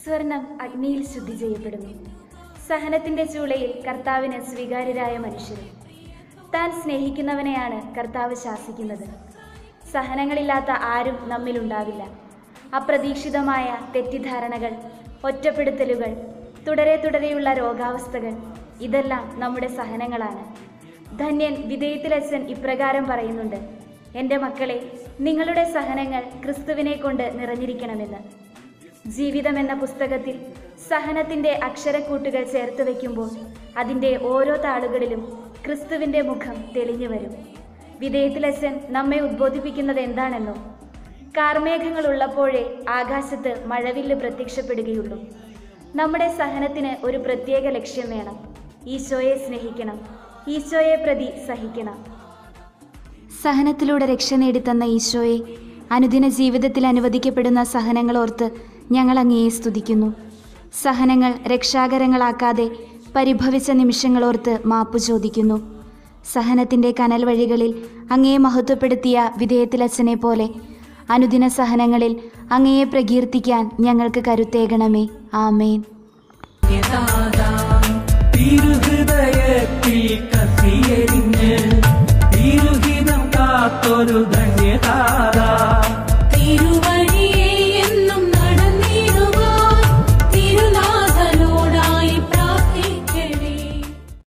സ്വർണം അഗ്നിയിൽ ശുദ്ധി ചെയ്യപ്പെടുന്നു സഹനത്തിന്റെ ചൂളയിൽ കർത്താവിന് സ്വീകാര്യരായ മനുഷ്യരും താൻ സ്നേഹിക്കുന്നവനെയാണ് കർത്താവ് ശാസിക്കുന്നത് സഹനങ്ങളില്ലാത്ത ആരും നമ്മിലുണ്ടാവില്ല അപ്രതീക്ഷിതമായ തെറ്റിദ്ധാരണകൾ ഒറ്റപ്പെടുത്തലുകൾ തുടരെ തുടരെയുള്ള രോഗാവസ്ഥകൾ ഇതെല്ലാം നമ്മുടെ സഹനങ്ങളാണ് ധന്യൻ വിധേയത്തിലച്ഛൻ ഇപ്രകാരം പറയുന്നുണ്ട് എൻ്റെ മക്കളെ നിങ്ങളുടെ സഹനങ്ങൾ ക്രിസ്തുവിനെ കൊണ്ട് നിറഞ്ഞിരിക്കണമെന്ന് ജീവിതം എന്ന പുസ്തകത്തിൽ സഹനത്തിന്റെ അക്ഷരക്കൂട്ടുകൾ ചേർത്ത് വയ്ക്കുമ്പോൾ അതിൻ്റെ ഓരോ താളുകളിലും ക്രിസ്തുവിന്റെ മുഖം തെളിഞ്ഞു വരും വിധേയത്തിലച്ഛൻ നമ്മെ ഉദ്ബോധിപ്പിക്കുന്നത് എന്താണെന്നോ കാർമേഘങ്ങൾ ഉള്ളപ്പോഴേ ആകാശത്ത് മഴവില്ല് പ്രത്യക്ഷപ്പെടുകയുള്ളൂ നമ്മുടെ സഹനത്തിന് ഒരു പ്രത്യേക ലക്ഷ്യം വേണം ഈശോയെ സ്നേഹിക്കണം ഈശോയെ പ്രതി സഹിക്കണം സഹനത്തിലൂടെ രക്ഷ നേടിത്തന്ന ഈശോയെ അനുദിന ജീവിതത്തിൽ അനുവദിക്കപ്പെടുന്ന സഹനങ്ങൾ ഓർത്ത് ഞങ്ങൾ അങ്ങയെ സ്തുതിക്കുന്നു സഹനങ്ങൾ രക്ഷാകരങ്ങളാക്കാതെ പരിഭവിച്ച നിമിഷങ്ങളോർത്ത് മാപ്പു ചോദിക്കുന്നു സഹനത്തിൻ്റെ കനൽ വഴികളിൽ അങ്ങയെ മഹത്വപ്പെടുത്തിയ വിധേയത്തിലച്ഛനെ പോലെ അനുദിന സഹനങ്ങളിൽ അങ്ങയെ പ്രകീർത്തിക്കാൻ ഞങ്ങൾക്ക് കരുത്തേകണമേ ആമേൻ തിരുഹൃദയത്തിൽ കത്തിയെരിഞ്ഞ് തിരുഹിതം കാത്തൊരു ധന്യതാത